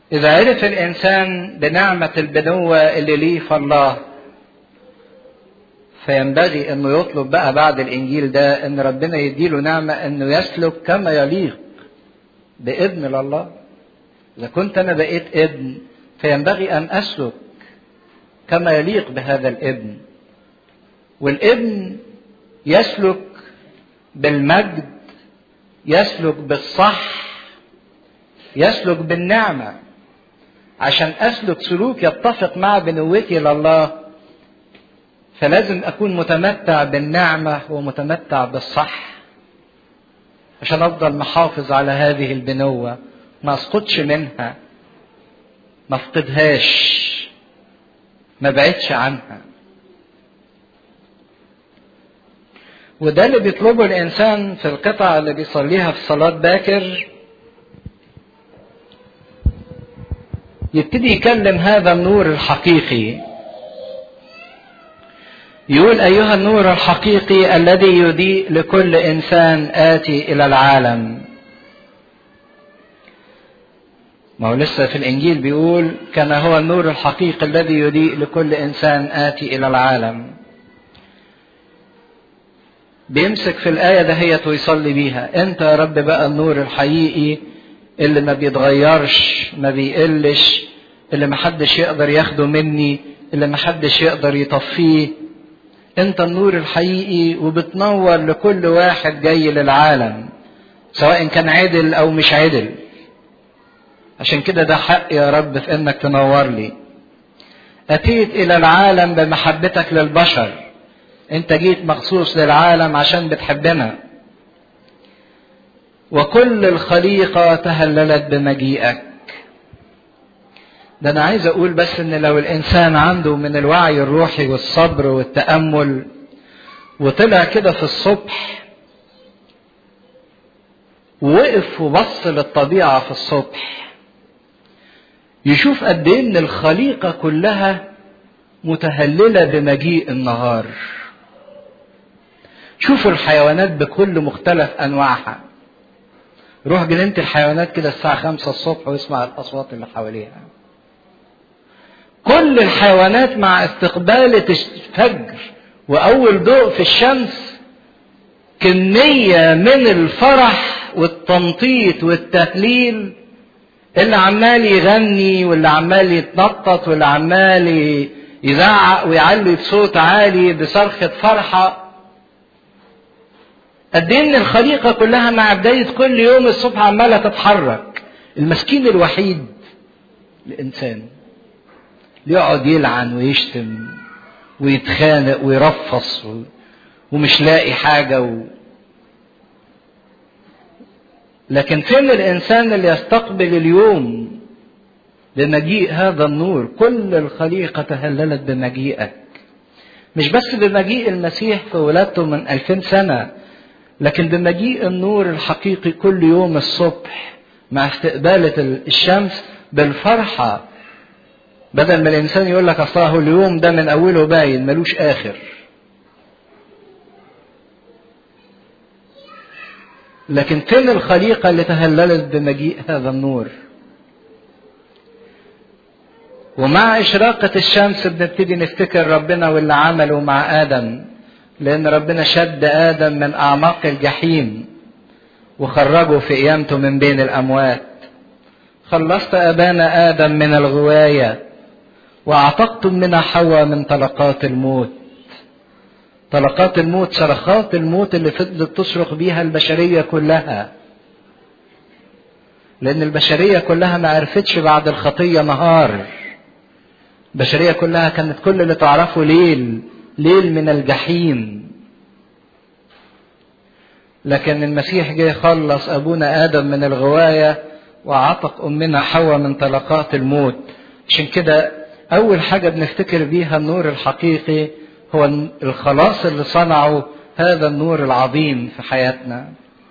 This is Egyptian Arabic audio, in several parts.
إذا عرف الإنسان بنعمة البنوة اللي ليه في الله فينبغي انه يطلب بقى بعد الانجيل ده ان ربنا يديله نعمه انه يسلك كما يليق بابن لله اذا كنت انا بقيت ابن فينبغي ان اسلك كما يليق بهذا الابن والابن يسلك بالمجد يسلك بالصح يسلك بالنعمه عشان اسلك سلوك يتفق مع بنوتي لله فلازم اكون متمتع بالنعمه ومتمتع بالصح عشان افضل محافظ على هذه البنوه ما اسقطش منها ما افقدهاش ما بعدش عنها وده اللي بيطلبه الانسان في القطع اللي بيصليها في صلاه باكر يبتدي يكلم هذا النور الحقيقي يقول ايها النور الحقيقي الذي يضيء لكل انسان اتي الى العالم ما هو لسه في الانجيل بيقول كان هو النور الحقيقي الذي يضيء لكل انسان اتي الى العالم بيمسك في الايه دهيت ويصلي بيها انت يا رب بقى النور الحقيقي اللي ما بيتغيرش ما بيقلش اللي محدش يقدر ياخده مني اللي محدش يقدر يطفيه انت النور الحقيقي وبتنور لكل واحد جاي للعالم سواء كان عدل او مش عدل عشان كده ده حق يا رب في انك تنور لي اتيت الى العالم بمحبتك للبشر انت جيت مخصوص للعالم عشان بتحبنا وكل الخليقه تهللت بمجيئك ده انا عايز اقول بس ان لو الانسان عنده من الوعي الروحي والصبر والتامل وطلع كده في الصبح ووقف وبص للطبيعه في الصبح يشوف قد ايه ان الخليقه كلها متهلله بمجيء النهار شوفوا الحيوانات بكل مختلف انواعها روح جنينه الحيوانات كده الساعه خمسة الصبح واسمع الاصوات اللي حواليها كل الحيوانات مع استقبالة الفجر وأول ضوء في الشمس كمية من الفرح والتنطيط والتهليل اللي عمال يغني واللي عمال يتنطط واللي عمال يزعق ويعلي بصوت عالي بصرخة فرحة قد ايه ان الخليقة كلها مع بداية كل يوم الصبح عمالة تتحرك المسكين الوحيد الإنسان يقعد يلعن ويشتم ويتخانق ويرفص ومش لاقي حاجة و... لكن فين الإنسان اللي يستقبل اليوم بمجيء هذا النور كل الخليقة تهللت بمجيئك مش بس بمجيء المسيح في ولادته من ألفين سنة لكن بمجيء النور الحقيقي كل يوم الصبح مع استقبالة الشمس بالفرحة بدل ما الانسان يقول لك اصله اليوم ده من اوله باين ملوش اخر لكن فين الخليقه اللي تهللت بمجيء هذا النور ومع اشراقه الشمس بنبتدي نفتكر ربنا واللي عمله مع ادم لان ربنا شد ادم من اعماق الجحيم وخرجه في قيامته من بين الاموات خلصت ابانا ادم من الغوايه واعتقتم منها حواء من طلقات الموت طلقات الموت صرخات الموت اللي فضلت تصرخ بيها البشريه كلها لان البشريه كلها ما عرفتش بعد الخطيه نهار البشريه كلها كانت كل اللي تعرفه ليل ليل من الجحيم لكن المسيح جه يخلص ابونا ادم من الغوايه وعتق امنا حواء من طلقات الموت عشان كده أول حاجة بنفتكر بيها النور الحقيقي هو الخلاص اللي صنعه هذا النور العظيم في حياتنا.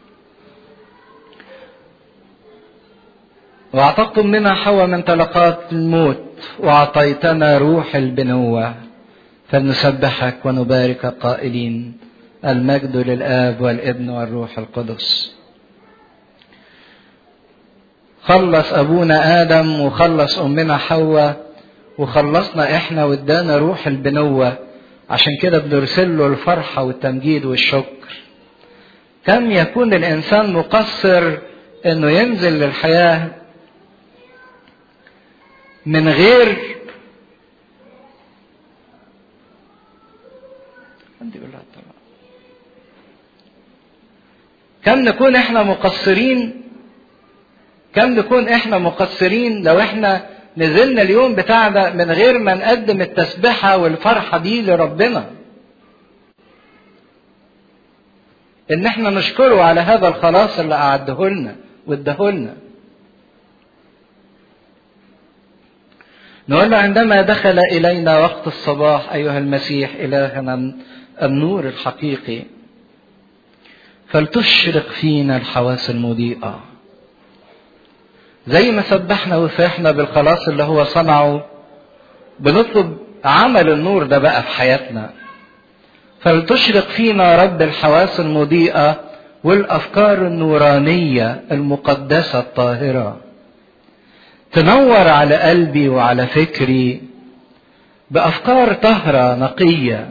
وأعتقتم منها حواء من طلقات الموت وأعطيتنا روح البنوة فلنسبحك ونبارك قائلين المجد للآب والابن والروح القدس. خلص ابونا ادم وخلص امنا حواء وخلصنا احنا وادانا روح البنوة عشان كده بنرسل له الفرحة والتمجيد والشكر كم يكون الانسان مقصر انه ينزل للحياة من غير كم نكون احنا مقصرين كم نكون احنا مقصرين لو احنا نزلنا اليوم بتاعنا من غير ما نقدم التسبحة والفرحة دي لربنا ان احنا نشكره على هذا الخلاص اللي اعده لنا واداه لنا نقول له عندما دخل الينا وقت الصباح ايها المسيح الهنا النور الحقيقي فلتشرق فينا الحواس المضيئه زي ما سبحنا وفرحنا بالخلاص اللي هو صنعه بنطلب عمل النور ده بقى في حياتنا فلتشرق فينا رب الحواس المضيئة والأفكار النورانية المقدسة الطاهرة تنور على قلبي وعلى فكري بأفكار طهرة نقية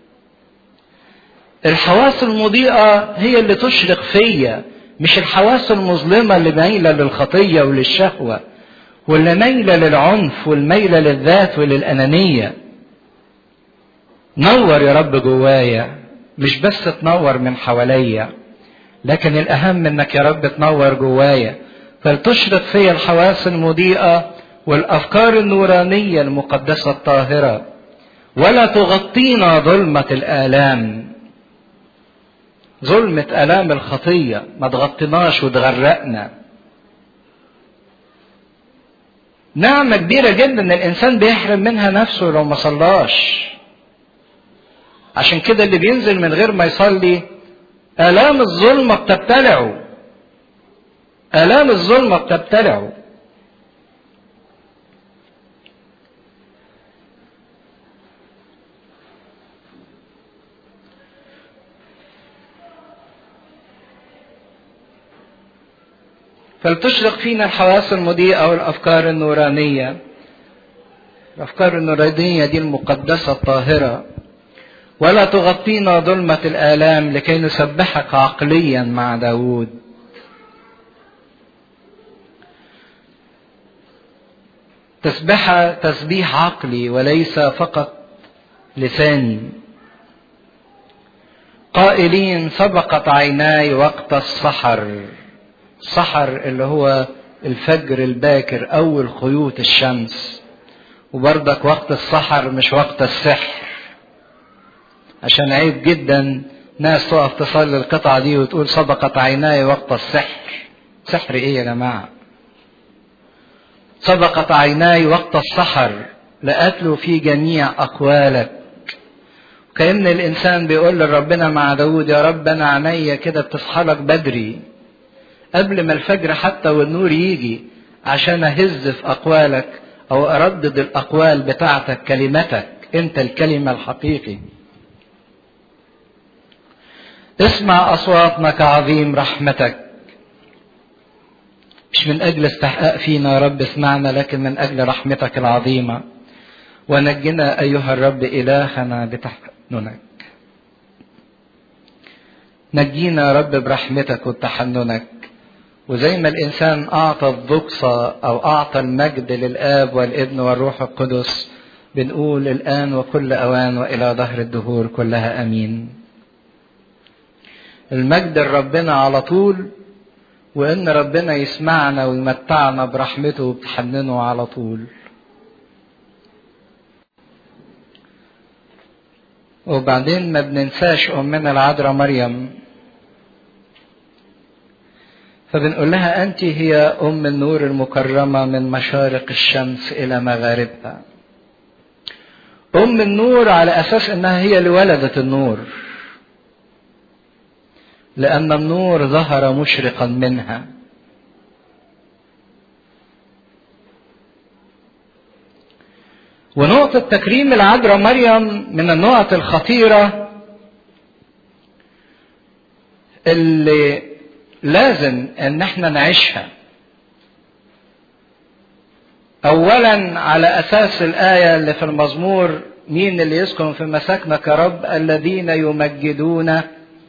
الحواس المضيئة هي اللي تشرق فيا مش الحواس المظلمة اللي مايلة للخطية وللشهوة واللي مايلة للعنف والميلة للذات وللأنانية نور يا رب جوايا مش بس تنور من حواليا لكن الأهم إنك يا رب تنور جوايا فلتشرق في الحواس المضيئة والأفكار النورانية المقدسة الطاهرة ولا تغطينا ظلمة الآلام ظلمة آلام الخطية ما تغطيناش وتغرقنا نعمة كبيرة جدا ان الانسان بيحرم منها نفسه لو ما صلاش عشان كده اللي بينزل من غير ما يصلي آلام الظلمة بتبتلعه آلام الظلمة بتبتلعه فلتشرق فينا الحواس المضيئة والأفكار النورانية الأفكار النورانية دي المقدسة الطاهرة ولا تغطينا ظلمة الآلام لكي نسبحك عقليا مع داود تسبح تسبيح عقلي وليس فقط لساني قائلين سبقت عيناي وقت السحر السحر اللي هو الفجر الباكر اول خيوط الشمس وبرضك وقت السحر مش وقت السحر عشان عيب جدا ناس تقف تصلي القطعة دي وتقول سبقت عيناي وقت السحر سحر ايه يا جماعة سبقت عيناي وقت السحر لأتلو في جميع أقوالك كأن الإنسان بيقول لربنا مع داود يا رب أنا عينيا كده بتصحى لك بدري قبل ما الفجر حتى والنور يجي عشان أهز في أقوالك أو أردد الأقوال بتاعتك كلمتك أنت الكلمة الحقيقي اسمع أصواتنا كعظيم رحمتك مش من أجل استحقاق فينا يا رب اسمعنا لكن من أجل رحمتك العظيمة ونجنا أيها الرب إلهنا بتحننك نجينا يا رب برحمتك وبتحننك وزي ما الإنسان أعطى الضقصة أو أعطى المجد للآب والابن والروح القدس بنقول الآن وكل أوان وإلى ظهر الدهور كلها أمين المجد لربنا على طول وإن ربنا يسمعنا ويمتعنا برحمته وبتحننه على طول وبعدين ما بننساش أمنا العذراء مريم فبنقول لها أنت هي أم النور المكرمة من مشارق الشمس إلى مغاربها أم النور على أساس أنها هي اللي ولدت النور لأن النور ظهر مشرقا منها ونقطة تكريم العذراء مريم من النقط الخطيرة اللي لازم ان احنا نعيشها اولا على اساس الايه اللي في المزمور مين اللي يسكن في مساكنك يا رب الذين يمجدون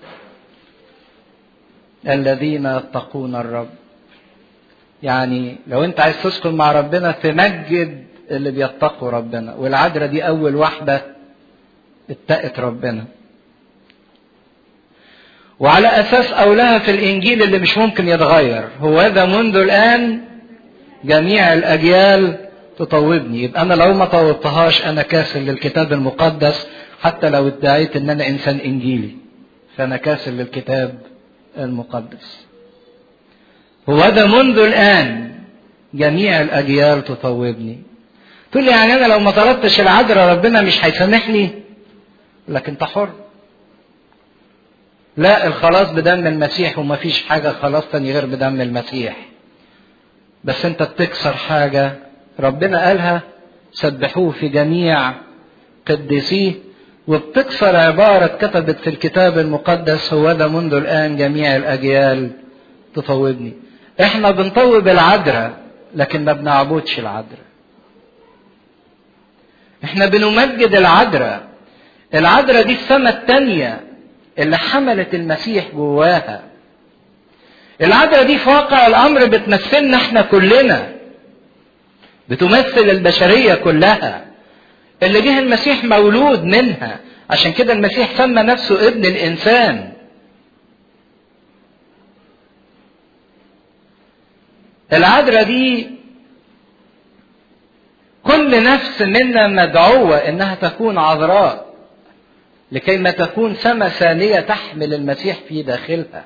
الذين يتقون الرب يعني لو انت عايز تسكن مع ربنا تمجد اللي بيتقوا ربنا والعذراء دي اول واحده اتقت ربنا وعلى اساس اولها في الانجيل اللي مش ممكن يتغير هو ذا منذ الان جميع الاجيال تطوبني يبقى انا لو ما طوبتهاش انا كاسل للكتاب المقدس حتى لو ادعيت ان انا انسان انجيلي فانا كاسل للكتاب المقدس هو ده منذ الان جميع الاجيال تطوبني تقول لي يعني انا لو ما طلبتش العذراء ربنا مش هيسامحني لكن انت حر لا الخلاص بدم المسيح وما فيش حاجة خلاص تاني غير بدم المسيح بس انت بتكسر حاجة ربنا قالها سبحوه في جميع قديسيه وبتكسر عبارة كتبت في الكتاب المقدس هو ده منذ الآن جميع الأجيال تطوبني احنا بنطوب العذراء لكن ما بنعبدش العذراء احنا بنمجد العذراء العذراء دي السنة التانية اللي حملت المسيح جواها العذراء دي في واقع الامر بتمثلنا احنا كلنا بتمثل البشرية كلها اللي جه المسيح مولود منها عشان كده المسيح سمى نفسه ابن الانسان العذراء دي كل نفس منا مدعوة انها تكون عذراء لكي ما تكون سما ثانية تحمل المسيح في داخلها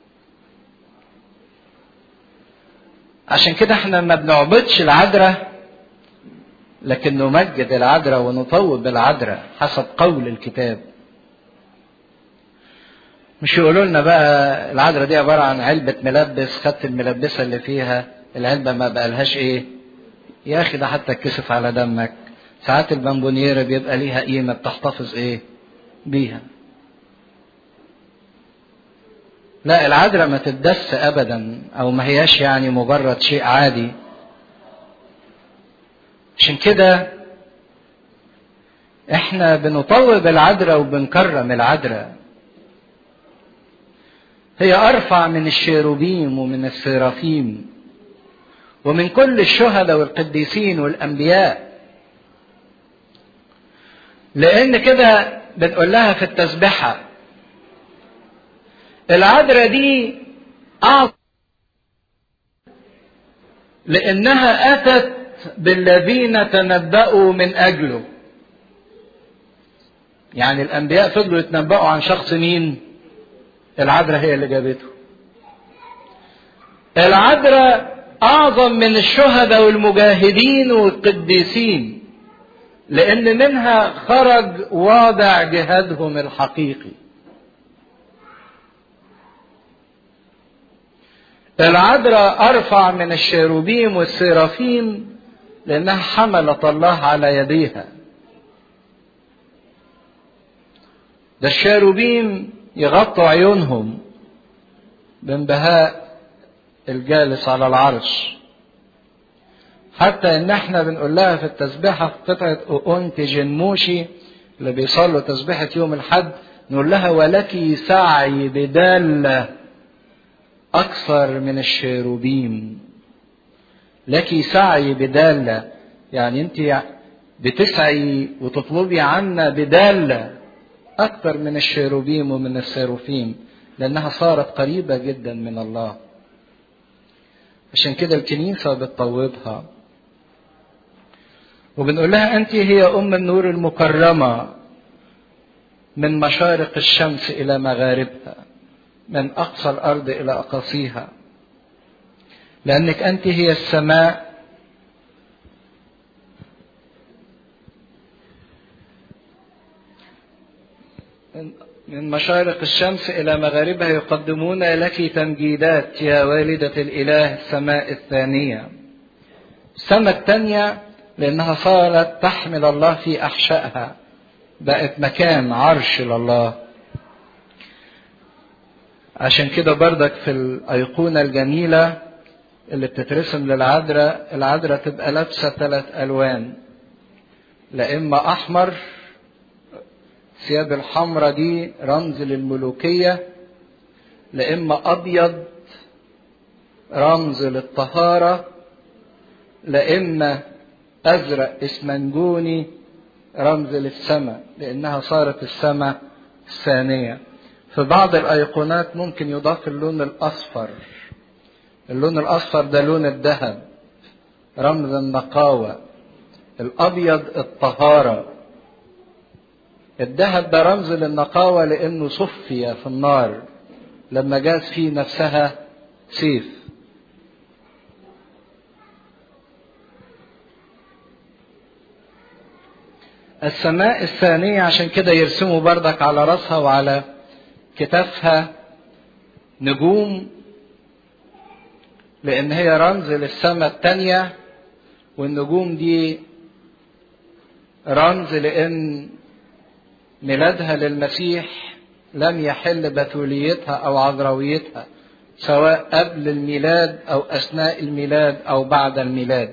عشان كده احنا ما بنعبدش العذراء لكن نمجد العذراء ونطوب العذراء حسب قول الكتاب مش يقولوا لنا بقى العذراء دي عبارة عن علبة ملبس خدت الملبسة اللي فيها العلبة ما بقالهاش ايه يا اخي ده حتى اتكسف على دمك ساعات البامبونييرة بيبقى ليها قيمة بتحتفظ ايه بيها لا العذراء ما تدس ابدا او ما هياش يعني مجرد شيء عادي عشان كده احنا بنطوب العذراء وبنكرم العذراء هي ارفع من الشيروبيم ومن السرافيم ومن كل الشهداء والقديسين والانبياء لان كده بنقول لها في التسبحه العذراء دي اعظم لانها اتت بالذين تنبأوا من اجله يعني الانبياء فضلوا يتنبأوا عن شخص مين العذراء هي اللي جابته العذراء اعظم من الشهداء والمجاهدين والقديسين لان منها خرج واضع جهادهم الحقيقي العذراء ارفع من الشيروبيم والسرافيم لانها حملت الله على يديها ده الشيروبيم يغطوا عيونهم بانبهاء الجالس على العرش حتى ان احنا بنقول لها في التسبيحة في قطعة اونت جنموشي اللي بيصلوا تسبيحة يوم الحد نقول لها ولك سعي بدالة اكثر من الشيروبيم لك سعي بدالة يعني انت بتسعي وتطلبي عنا بدالة اكثر من الشيروبيم ومن السيروفيم لانها صارت قريبة جدا من الله عشان كده الكنيسة بتطوبها وبنقول لها أنت هي أم النور المكرمة من مشارق الشمس إلى مغاربها من أقصى الأرض إلى أقاصيها لأنك أنت هي السماء من مشارق الشمس إلى مغاربها يقدمون لك تمجيدات يا والدة الإله السماء الثانية السماء الثانية لأنها صارت تحمل الله في أحشائها بقت مكان عرش لله عشان كده بردك في الأيقونة الجميلة اللي بتترسم للعذراء العذراء تبقى لابسة ثلاث ألوان لا إما أحمر ثياب الحمرة دي رمز للملوكية لا إما أبيض رمز للطهارة لا إما أزرق اسمنجوني رمز للسماء لأنها صارت السماء الثانية في بعض الأيقونات ممكن يضاف اللون الأصفر اللون الأصفر ده لون الذهب رمز النقاوة الأبيض الطهارة الذهب ده رمز للنقاوة لأنه صفي في النار لما جاز فيه نفسها سيف السماء الثانية عشان كده يرسموا بردك على راسها وعلى كتافها نجوم لأن هي رمز للسماء الثانية والنجوم دي رمز لأن ميلادها للمسيح لم يحل بتوليتها أو عذراويتها سواء قبل الميلاد أو أثناء الميلاد أو بعد الميلاد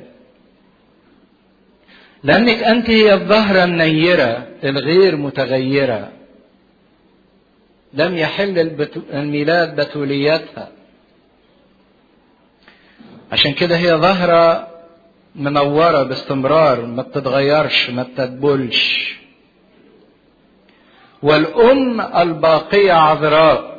لأنك أنت هي الظهرة النيرة الغير متغيرة لم يحل الميلاد بتوليتها عشان كده هي ظاهرة منورة باستمرار ما بتتغيرش ما بتدبلش والأم الباقية عذراء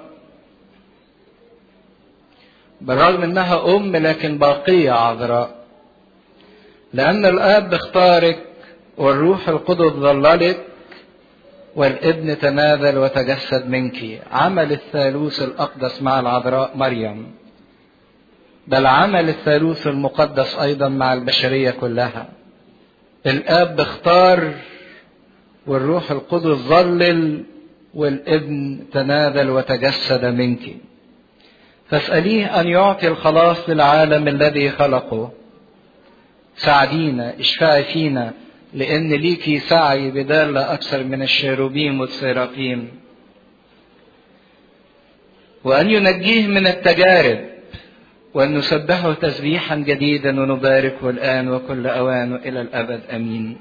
بالرغم انها ام لكن باقية عذراء لان الاب اختارك والروح القدس ظللك والابن تنازل وتجسد منك عمل الثالوث الاقدس مع العذراء مريم بل عمل الثالوث المقدس ايضا مع البشريه كلها الاب اختار والروح القدس ظلل والابن تنازل وتجسد منك فاساليه ان يعطي الخلاص للعالم الذي خلقه ساعدينا اشفعي فينا لان ليكي سعي بدالة اكثر من الشيروبيم والسيرافيم وان ينجيه من التجارب وان نسبحه تسبيحا جديدا ونباركه الان وكل اوان والى الابد امين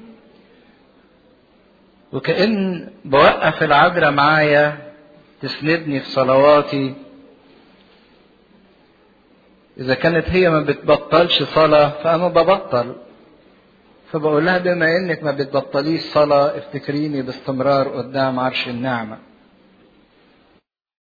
وكأن بوقف العذراء معايا تسندني في صلواتي إذا كانت هي ما بتبطلش صلاة فأنا ببطل فبقول لها بما إنك ما بتبطليش صلاة افتكريني باستمرار قدام عرش النعمة